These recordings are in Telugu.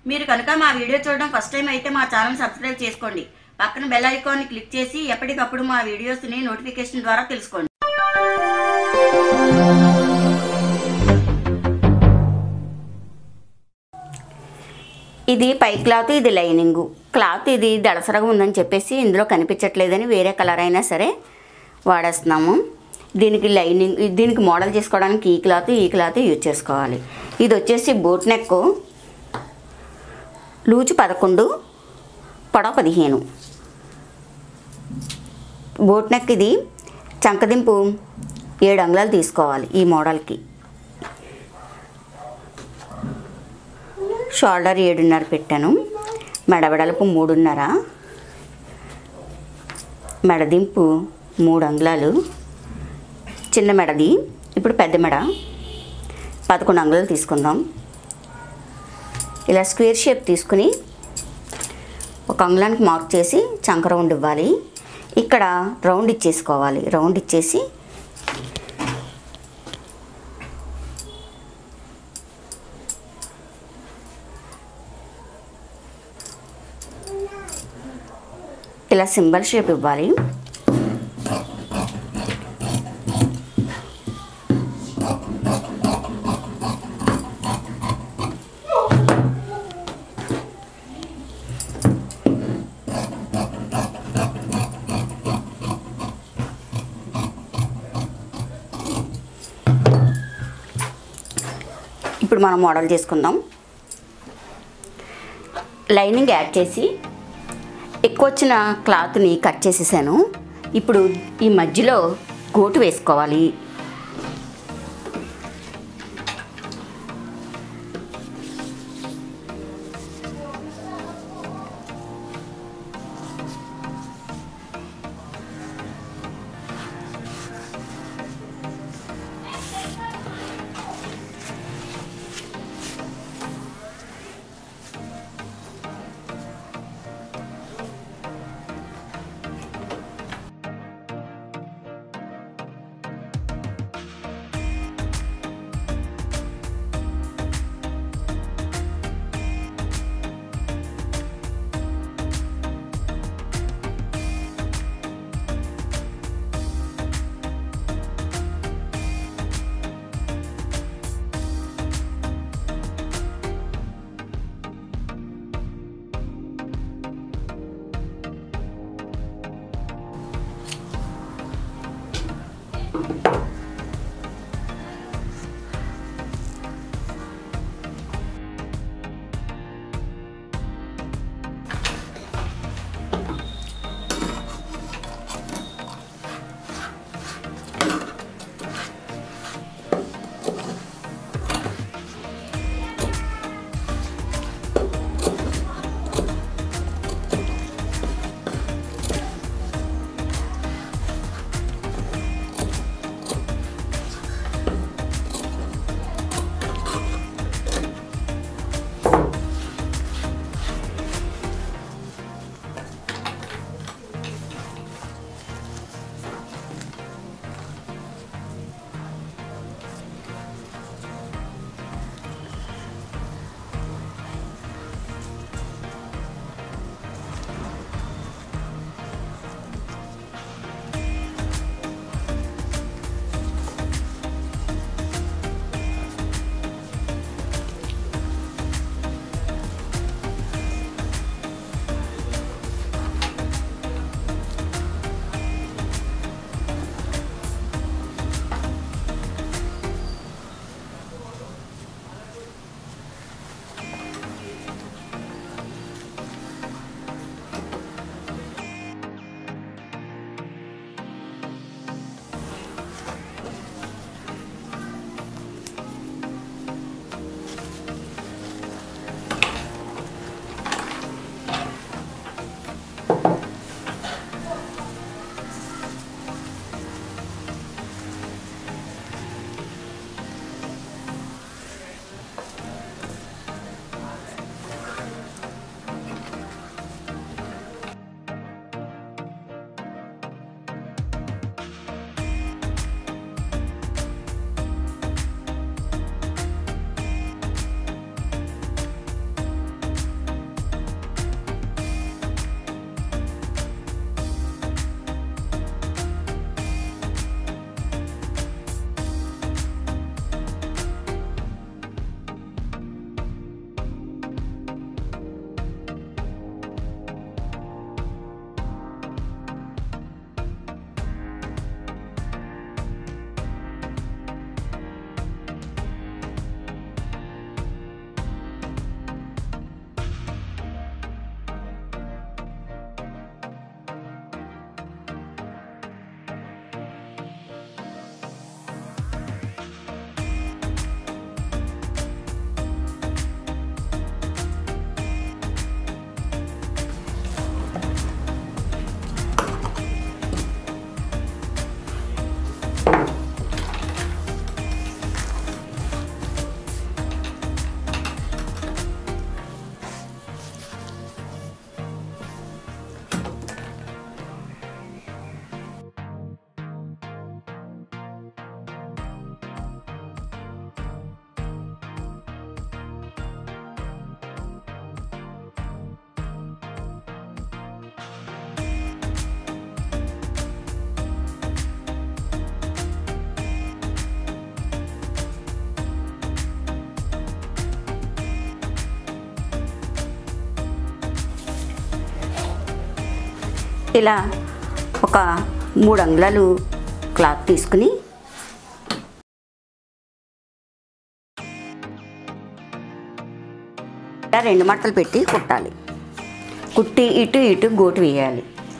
మీరు కనుక మా వీడియో చూడడం ఫస్ట్ టైం అయితే మా ఛానల్ సబ్స్క్రైబ్ చేసుకోండి పక్కన బెల్ ఐకాన్ని క్లిక్ చేసి ఎప్పటికప్పుడు మా వీడియోస్ని నోటిఫికేషన్ ద్వారా తెలుసుకోండి ఇది పై క్లాత్ ఇది లైనింగు క్లాత్ ఇది దళసరగా ఉందని చెప్పేసి ఇందులో కనిపించట్లేదని వేరే కలర్ అయినా సరే వాడేస్తున్నాము దీనికి లైనింగ్ దీనికి మోడల్ చేసుకోవడానికి ఈ క్లాత్ ఈ క్లాత్ యూజ్ చేసుకోవాలి ఇది వచ్చేసి బోట్ నెక్ లూజు పదకొండు పొడవ పదిహేను బోట్ నెక్ ఇది చంకదింపు ఏడు అంగుళాలు తీసుకోవాలి ఈ మోడల్కి షోల్డర్ ఏడున్నర పెట్టాను మెడవెడలపు మూడున్నర మెడదింపు మూడు అంగుళాలు చిన్న మెడది ఇప్పుడు పెద్ద మెడ పదకొండు అంగుళాలు తీసుకుందాం ఇలా స్క్వేర్ షేప్ తీసుకుని ఒక అంగుళానికి మార్క్ చేసి చంక రౌండ్ ఇవ్వాలి ఇక్కడ రౌండ్ ఇచ్చేసుకోవాలి రౌండ్ ఇచ్చేసి ఇలా సింబల్ షేప్ ఇవ్వాలి ఇప్పుడు మనం మోడల్ చేసుకుందాం లైనింగ్ యాడ్ చేసి ఎక్కువ వచ్చిన క్లాత్ని కట్ చేసేసాను ఇప్పుడు ఈ మధ్యలో గోటు వేసుకోవాలి ఇలా ఒక మూడు అంగుళాలు క్లాత్ తీసుకుని ఇలా రెండు మట్టలు పెట్టి కుట్టాలి కుట్టి ఇటు ఇటు గోటు వేయాలి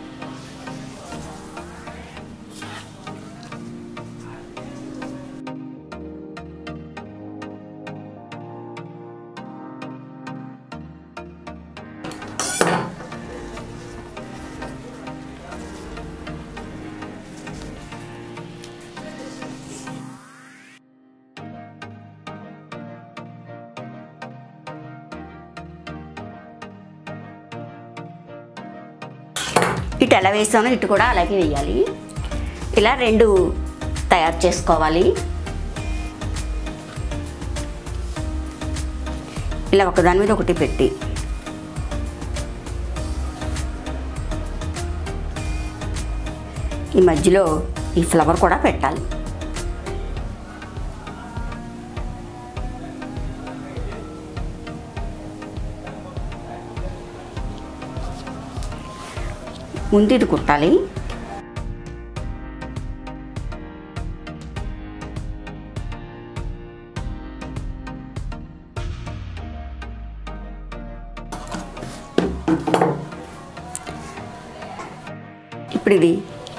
ఇటు ఎలా వేసానో ఇటు కూడా అలాగే వేయాలి ఇలా రెండు తయారు చేసుకోవాలి ఇలా ఒకదాని మీద ఒకటి పెట్టి ఈ మధ్యలో ఈ ఫ్లవర్ కూడా పెట్టాలి ముందు ఇది కుట్టాలి ఇప్పుడు ఇది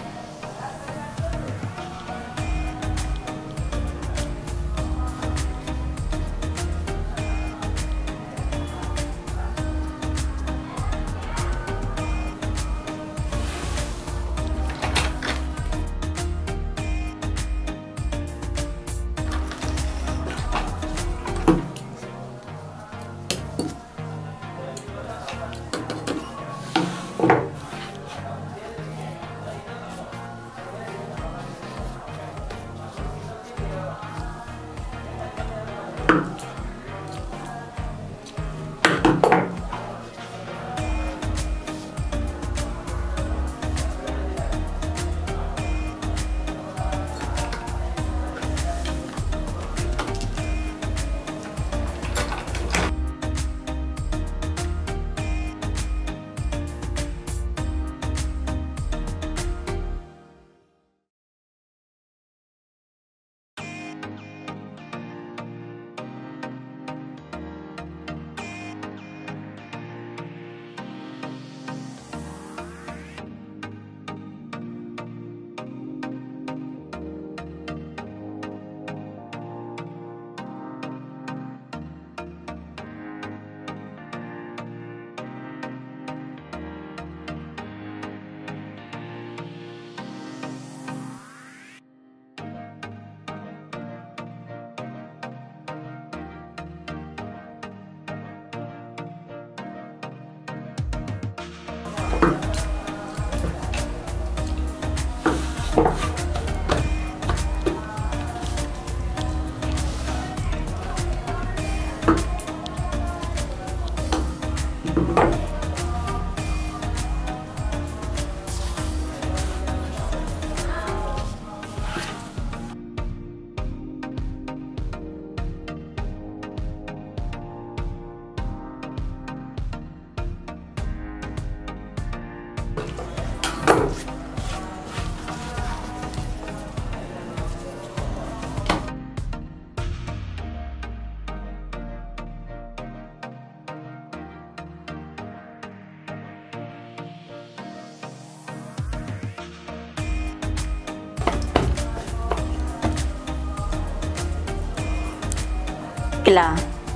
ఇలా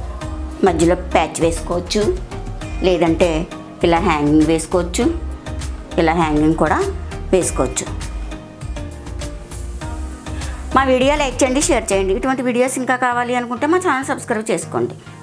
మధ్యలో ప్యాచ్ వేసుకోవచ్చు లేదంటే ఇలా హ్యాంగింగ్ వేసుకోవచ్చు ఇలా హ్యాంగింగ్ కూడా వేసుకోవచ్చు మా వీడియో లైక్ చేయండి షేర్ చేయండి ఇటువంటి వీడియోస్ ఇంకా కావాలి అనుకుంటే మా ఛానల్ సబ్స్క్రైబ్ చేసుకోండి